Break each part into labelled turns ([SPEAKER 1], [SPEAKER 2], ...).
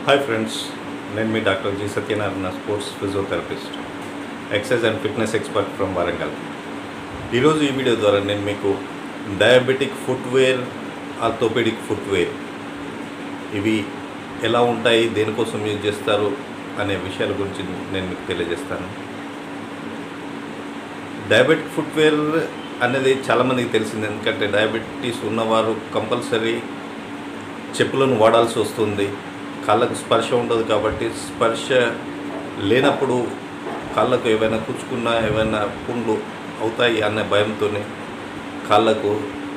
[SPEAKER 1] hi friends నేను మీ doctor G Satyanarayana sports physiotherapist exercise and fitness expert from Warangal ఈరోజు ఈ వీడియో ద్వారా నేను మీకు డయాబెటిక్ ఫుట్వేర్ ఆర్థోపెడిక్ ఫుట్వేర్ ఇవి ఎలా ఉంటాయి దేనికోసం యూజ్ చేస్తారు అనే విషయాల గురించి నేను మీకు తెలియజేస్తాను డయాబెటిక్ ఫుట్వేర్ అనేది చాలామందికి తెలిసింది ఎందుకంటే డయాబెటీస్ ఉన్నవారు కంపల్సరీ చెప్పులను వాడాల్సి వస్తుంది కాళ్ళకు స్పర్శ ఉండదు కాబట్టి స్పర్శ లేనప్పుడు కాళ్ళకు ఏవైనా కుచ్చుకున్నా ఏవైనా పుండ్లు అవుతాయి అనే భయంతో కాళ్ళకు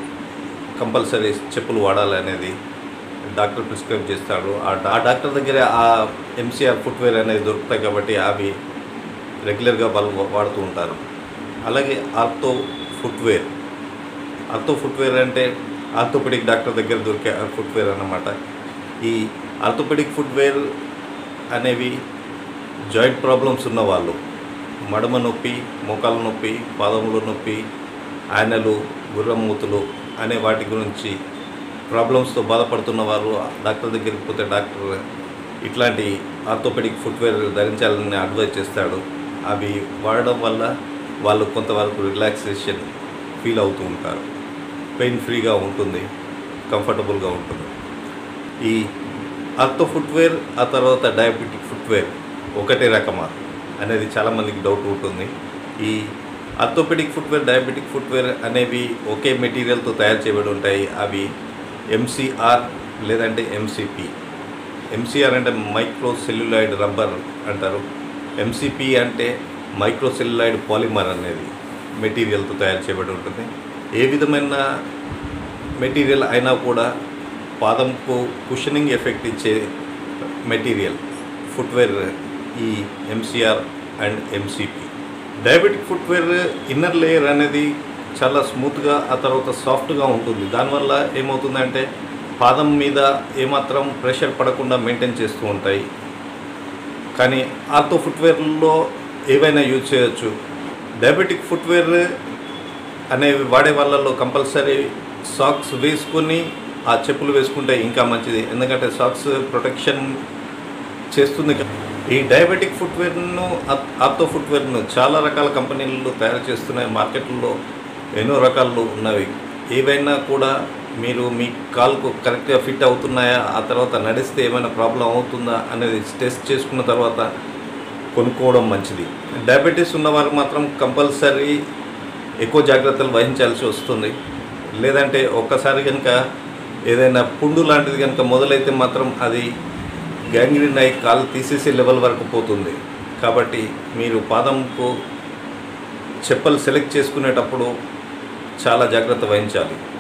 [SPEAKER 1] కంపల్సరీ చెప్పులు వాడాలి అనేది డాక్టర్ ప్రిస్క్రైబ్ చేస్తాడు ఆ డా- ఆ డాక్టర్ దగ్గర ఆ ఎంసీఆర్ ఫుట్వేర్ అనేది దొరుకుతాయి కాబట్టి అవి రెగ్యులర్గా వాళ్ళు వాడుతూ ఉంటారు అలాగే ఆర్థో ఫుట్వేర్ ఆర్థో ఫుట్వేర్ అంటే ఆర్థోపెడిక్ డాక్టర్ దగ్గర దొరికే ఫుట్వేర్ అన్నమాట ఈ ఆర్థోపెడిక్ ఫుట్వేర్ అనేవి జాయింట్ ప్రాబ్లమ్స్ ఉన్న వాళ్ళు మడమ నొప్పి మోకాల నొప్పి పాదముల నొప్పి ఆయనలు గుర్రమూతులు అనే వాటి గురించి ప్రాబ్లమ్స్తో బాధపడుతున్న వారు డాక్టర్ దగ్గరికి పోతే డాక్టర్ ఇట్లాంటి ఆర్థోపెడిక్ ఫుట్వేర్ ధరించాలని అడ్వైజ్ చేస్తాడు అవి వాడడం వల్ల వాళ్ళు కొంతవరకు రిలాక్సేషన్ ఫీల్ అవుతూ ఉంటారు పెయిన్ ఫ్రీగా ఉంటుంది కంఫర్టబుల్గా ఉంటుంది ఈ ఆర్థో ఫుట్వేర్ ఆ తర్వాత డయాబెటిక్ ఫుట్వేర్ ఒకటే రకమా అనేది చాలామందికి డౌట్ ఉంటుంది ఈ ఆర్థోపెడిక్ ఫుట్వేర్ డయాబెటిక్ ఫుట్వేర్ అనేవి ఒకే మెటీరియల్తో తయారు చేయబడి ఉంటాయి అవి ఎంసీఆర్ లేదంటే ఎంసీపీ ఎంసీఆర్ అంటే మైక్రో సెల్యులాయిడ్ రబ్బర్ అంటారు ఎంసీపీ అంటే మైక్రో సెల్యులాయిడ్ పాలిమర్ అనేది మెటీరియల్తో తయారు చేయబడి ఉంటుంది ఏ విధమైన మెటీరియల్ అయినా కూడా పాదంకు కుషనింగ్ ఎఫెక్ట్ ఇచ్చే మెటీరియల్ ఫుట్వేర్ ఈ MCR and MCP diabetic footwear inner layer అనేది చాలా స్మూత్గా ఆ తర్వాత సాఫ్ట్గా ఉంటుంది దానివల్ల ఏమవుతుందంటే పాదం మీద ఏమాత్రం ప్రెషర్ పడకుండా మెయింటైన్ చేస్తూ ఉంటాయి కానీ ఆర్థో ఫుట్వేర్లో ఏవైనా యూజ్ చేయొచ్చు డయాబెటిక్ ఫుట్వేర్ అనేవి వాడే వాళ్ళలో కంపల్సరీ సాక్స్ వేసుకొని ఆ చెప్పులు వేసుకుంటే ఇంకా మంచిది ఎందుకంటే సాక్స్ ప్రొటెక్షన్ చేస్తుంది క- ఈ డయాబెటిక్ ఫుట్వేర్ను ఆర్- ఆర్థో ఫుట్వేర్ను చాలా రకాల కంపెనీలు తయారు చేస్తున్నాయి మార్కెట్లో ఎన్నో రకాలు ఉన్నవి ఏవైనా కూడా మీరు మీ కాల్కు కరెక్ట్గా ఫిట్ అవుతున్నాయా ఆ తర్వాత నడిస్తే ఏమైనా ప్రాబ్లం అవుతుందా అనేది టెస్ట్ చేసుకున్న తర్వాత కొనుక్కోవడం మంచిది డయాబెటీస్ ఉన్నవారు మాత్రం కంపల్సరీ ఎక్కువ జాగ్రత్తలు వహించాల్సి వస్తుంది లేదంటే ఒక్కసారి కనుక ఏదైనా పుండు లాంటిది కనుక మొదలైతే మాత్రం అది గ్యాంగ్రీన్ అయి కాలు తీసేసే లెవెల్ వరకు పోతుంది కాబట్టి మీరు పాదంకు చెప్పలు సెలెక్ట్ చేసుకునేటప్పుడు చాలా జాగ్రత్త వహించాలి